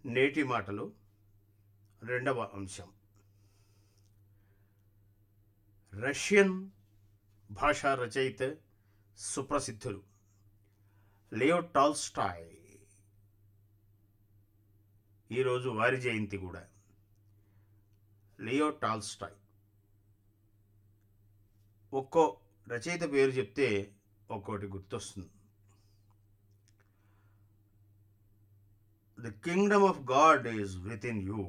నేటి మాటలు రెండవ అంశం రష్యన్ భాషా రచయిత సుప్రసిద్ధులు లియో టాల్స్టాయ్ ఈరోజు వారి జయంతి కూడా లియో టాల్స్టాయ్ ఒక్కో రచయిత పేరు చెప్తే ఒక్కోటి గుర్తొస్తుంది the kingdom of God is within you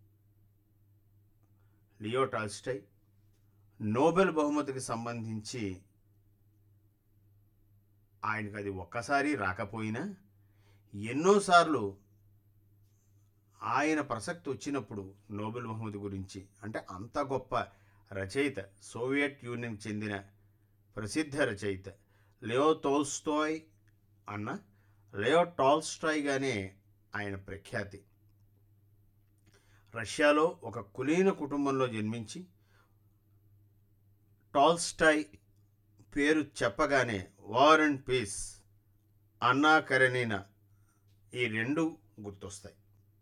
Leo Tolstoy Nobel బహుమతికి సంబంధించి ఆయనకు అది ఒక్కసారి రాకపోయినా ఎన్నోసార్లు ఆయన ప్రసక్తి వచ్చినప్పుడు నోబెల్ బహుమతి గురించి అంటే అంత గొప్ప రచయిత సోవియట్ యూనియన్కి చెందిన ప్రసిద్ధ రచయిత లియో టోల్స్టాయ్ అన్న లియో టాల్స్టాయ్గానే ఆయన ప్రఖ్యాతి రష్యాలో ఒక కులీన కుటుంబంలో జన్మించి టాల్స్టాయ్ పేరు చెప్పగానే వార్ అండ్ పీస్ అన్నా కరెనీనా ఈ రెండు గుర్తొస్తాయి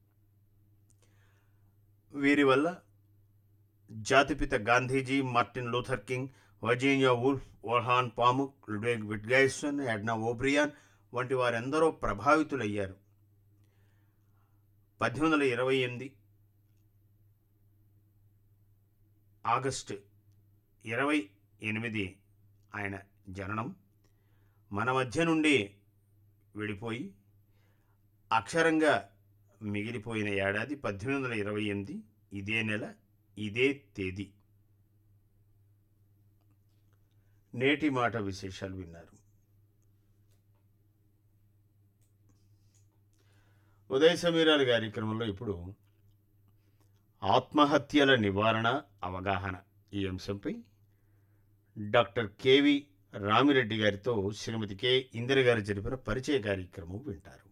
వీరి వల్ల జాతిపిత Gandhiji Martin Luther King Virginia Woolf Orhan Pamuk Ludwig Wittgenstein Edna O'Brien వంటి వారెందరో ప్రభావితులయ్యారు పద్దెనిమిది వందల ఇరవై ఎనిమిది ఆగస్టు ఇరవై ఎనిమిది ఆయన జననం మన మధ్య నుండి విడిపోయి అక్షరంగా మిగిలిపోయిన ఏడాది పద్దెనిమిది వందల ఇరవై ఎనిమిది ఇదే నెల ఇదే తేదీ నేటి మాట విశేషాలు విన్నారు ఉదయ సమీరాలు కార్యక్రమంలో ఇప్పుడు ఆత్మహత్యల నివారణ అవగాహన ఈ అంశంపై డాక్టర్ కేవి రామిరెడ్డి గారితో శ్రీమతి కె ఇందిర గారు జరిపిన పరిచయ కార్యక్రమం వింటారు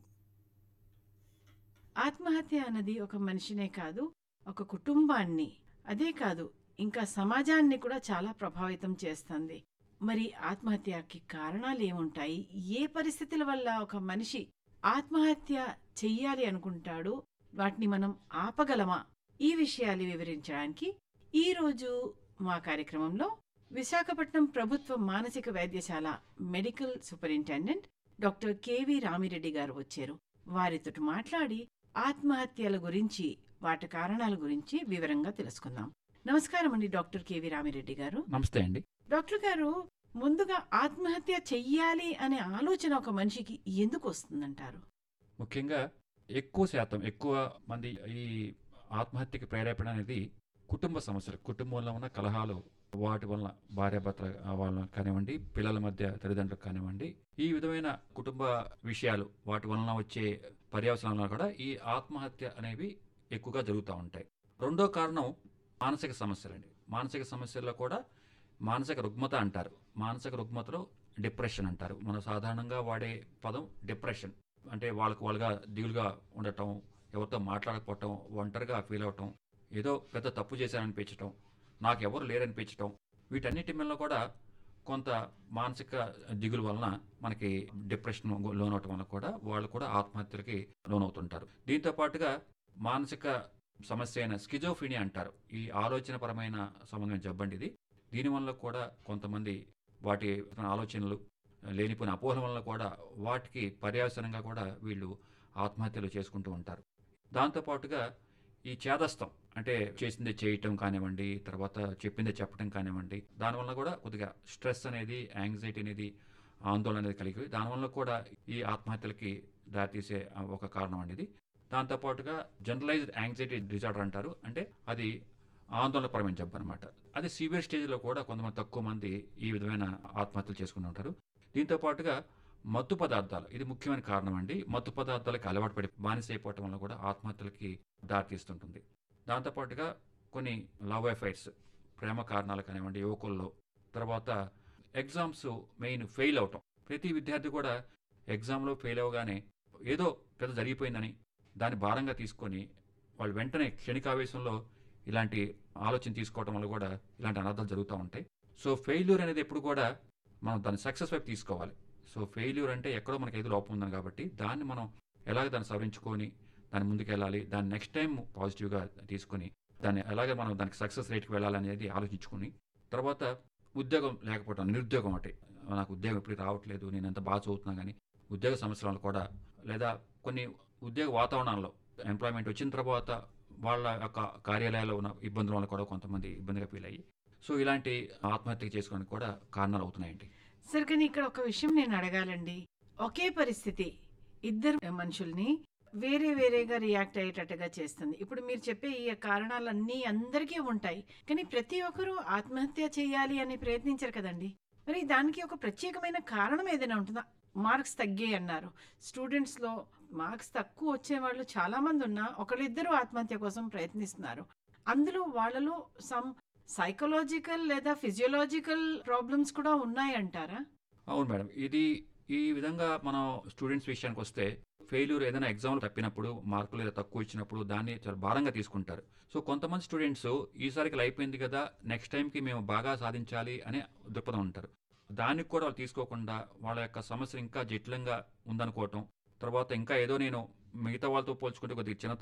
ఆత్మహత్య అన్నది ఒక మనిషినే కాదు ఒక కుటుంబాన్ని అదే కాదు ఇంకా సమాజాన్ని కూడా చాలా ప్రభావితం చేస్తుంది మరి ఆత్మహత్యకి కారణాలు ఏముంటాయి ఏ పరిస్థితుల వల్ల ఒక మనిషి ఆత్మహత్య చెయ్యాలి అనుకుంటాడు వాటిని మనం ఆపగలమా ఈ విషయాలు వివరించడానికి ఈ రోజు మా కార్యక్రమంలో విశాఖపట్నం ప్రభుత్వ మానసిక వైద్యశాల medical superintendent doctor KV Ramireddy గారు వచ్చారు వారితో మాట్లాడి ఆత్మహత్యల గురించి వాటి కారణాల గురించి వివరంగా తెలుసుకుందాం నమస్కారం అండి డాక్టర్ కెవి రామిరెడ్డి గారు నమస్తే అండి డాక్టర్ గారు ముందుగా ఆత్మహత్య చెయ్యాలి అనే ఆలోచన ఒక మనిషికి ఎందుకు వస్తుందంటారు ముఖ్యంగా ఎక్కువ శాతం ఎక్కువ మంది ఈ ఆత్మహత్యకి ప్రేరేపణ అనేది కుటుంబ సమస్యలు కుటుంబంలో ఉన్న కలహాలు వాటి వలన భార్యాభర్తల వాళ్ళ కానివ్వండి పిల్లల మధ్య తల్లిదండ్రులకు కానివ్వండి ఈ విధమైన కుటుంబ విషయాలు వాటి వలన వచ్చే పర్యవసనాల కూడా ఈ ఆత్మహత్య అనేవి ఎక్కువగా జరుగుతూ ఉంటాయి రెండో కారణం మానసిక సమస్యలండి మానసిక సమస్యల్లో కూడా మానసిక రుగ్మత అంటారు మానసిక రుగ్మతలో డిప్రెషన్ అంటారు మనం సాధారణంగా వాడే పదం డిప్రెషన్ అంటే వాళ్ళకు వాళ్ళుగా దిగులుగా ఉండటం ఎవరితో మాట్లాడకపోవటం ఒంటరిగా ఫీల్ అవటం ఏదో పెద్ద తప్పు చేశాననిపించటం నాకు ఎవరు లేరనిపించటం వీటన్నిటి మీద కూడా కొంత మానసిక దిగులు వలన మనకి డిప్రెషన్ లోనవటం వల్ల కూడా వాళ్ళు కూడా ఆత్మహత్యలకి లోనవుతుంటారు దీంతో పాటుగా మానసిక సమస్య అయిన స్కిజోఫినియా అంటారు ఈ ఆలోచనపరమైన సంబంధమైన జబ్బండి ఇది దీనివల్ల కూడా కొంతమంది వాటి ఆలోచనలు లేనిపోయిన అపోహల వల్ల కూడా వాటికి పర్యావసనంగా కూడా వీళ్ళు ఆత్మహత్యలు చేసుకుంటూ ఉంటారు దాంతోపాటుగా ఈ చేదస్తం అంటే చేసిందే చేయటం కానివ్వండి తర్వాత చెప్పిందే చెప్పడం కానివ్వండి దానివల్ల కూడా కొద్దిగా స్ట్రెస్ అనేది యాంగ్జైటీ అనేది ఆందోళన అనేది కలిగి దానివల్ల కూడా ఈ ఆత్మహత్యలకి దారితీసే ఒక కారణం అనేది దాంతోపాటుగా జనరలైజ్డ్ యాంగ్జైటీ డిజార్డర్ అంటారు అంటే అది ఆందోళనపరమైన జబ్బు అనమాట అది సివియర్ స్టేజ్లో కూడా కొంతమంది తక్కువ మంది ఈ విధమైన ఆత్మహత్యలు చేసుకుని ఉంటారు దీంతో పాటుగా మత్తు పదార్థాలు ఇది ముఖ్యమైన కారణం అండి మత్తు పదార్థాలకి అలవాటు పడి బానిస అయిపోవటం వల్ల కూడా ఆత్మహత్యలకి దారితీస్తుంటుంది దాంతోపాటుగా కొన్ని లవ్ అఫైర్స్ ప్రేమ కారణాలు కానివ్వండి యువకుల్లో తర్వాత ఎగ్జామ్స్ మెయిన్ ఫెయిల్ అవటం ప్రతి విద్యార్థి కూడా ఎగ్జామ్లో ఫెయిల్ అవగానే ఏదో పెద్ద జరిగిపోయిందని దాన్ని భారంగా తీసుకొని వాళ్ళు వెంటనే క్షణికావేశంలో ఇలాంటి ఆలోచన తీసుకోవడం వల్ల కూడా ఇలాంటి అనర్థాలు జరుగుతూ ఉంటాయి సో ఫెయిల్యూర్ అనేది ఎప్పుడు కూడా మనం దాన్ని సక్సెస్ వైపు తీసుకోవాలి సో ఫెయిల్యూర్ అంటే ఎక్కడో మనకి ఏదో లోపం ఉందని కాబట్టి దాన్ని మనం ఎలాగ దాన్ని సవరించుకొని దాని ముందుకెళ్ళాలి దాన్ని నెక్స్ట్ టైం పాజిటివ్గా తీసుకొని దాన్ని ఎలాగ మనం దానికి సక్సెస్ రేట్కి వెళ్ళాలనేది ఆలోచించుకుని తర్వాత ఉద్యోగం లేకపోవడం నిరుద్యోగం అంటే నాకు ఉద్యోగం ఎప్పుడు రావట్లేదు నేను ఎంత బాగా చదువుతున్నా కానీ ఉద్యోగ సమస్యల వల్ల కూడా లేదా కొన్ని ఉద్యోగ వాతావరణాల్లో ఎంప్లాయ్మెంట్ వచ్చిన తర్వాత వాళ్ళ యొక్క కార్యాలయాల్లో ఉన్న ఇబ్బందుల వల్ల కూడా కొంతమంది ఇబ్బందిగా ఫీల్ అయ్యి సో ఇలాంటి ఆత్మహత్య చేసుకోవడానికి కూడా కారణాలు అవుతున్నాయండి సరే కానీ ఇక్కడ ఒక విషయం నేను అడగాలండి ఒకే పరిస్థితి ఇద్దరు మనుషుల్ని వేరే వేరేగా రియాక్ట్ అయ్యేటట్టుగా చేస్తుంది ఇప్పుడు మీరు చెప్పే ఈ కారణాలన్నీ అందరికీ ఉంటాయి కానీ ప్రతి ఒక్కరూ ఆత్మహత్య చేయాలి అని ప్రయత్నించరు కదండి మరి దానికి ఒక ప్రత్యేకమైన కారణం ఏదైనా ఉంటుందా మార్క్స్ తగ్గాయి అన్నారు స్టూడెంట్స్లో మార్క్స్ తక్కువ వచ్చే వాళ్ళు చాలా మంది ఉన్నా ఒకళ్ళిద్దరూ ఆత్మహత్య కోసం ప్రయత్నిస్తున్నారు అందులో వాళ్ళలో సమ్ సైకలాజికల్ లేదా ఫిజియోలాజికల్ ప్రాబ్లమ్స్ కూడా ఉన్నాయంటారా అవును మేడం ఇది ఈ విధంగా మనం స్టూడెంట్స్ విషయానికి వస్తే ఫెయిల్యూర్ ఏదైనా ఎగ్జామ్లో తప్పినప్పుడు మార్కులు ఏదో తక్కువ ఇచ్చినప్పుడు దాన్ని చాలా భారంగా తీసుకుంటారు సో కొంతమంది స్టూడెంట్స్ ఈసారికి ఇలా అయిపోయింది కదా నెక్స్ట్ టైంకి మేము బాగా సాధించాలి అనే దృక్పథం ఉంటారు దానికి కూడా వాళ్ళు తీసుకోకుండా వాళ్ళ యొక్క సమస్య ఇంకా జటిలంగా ఉందనుకోవటం తర్వాత ఇంకా ఏదో నేను మిగతా వాళ్ళతో పోల్చుకుంటే కొద్దిగా చిన్న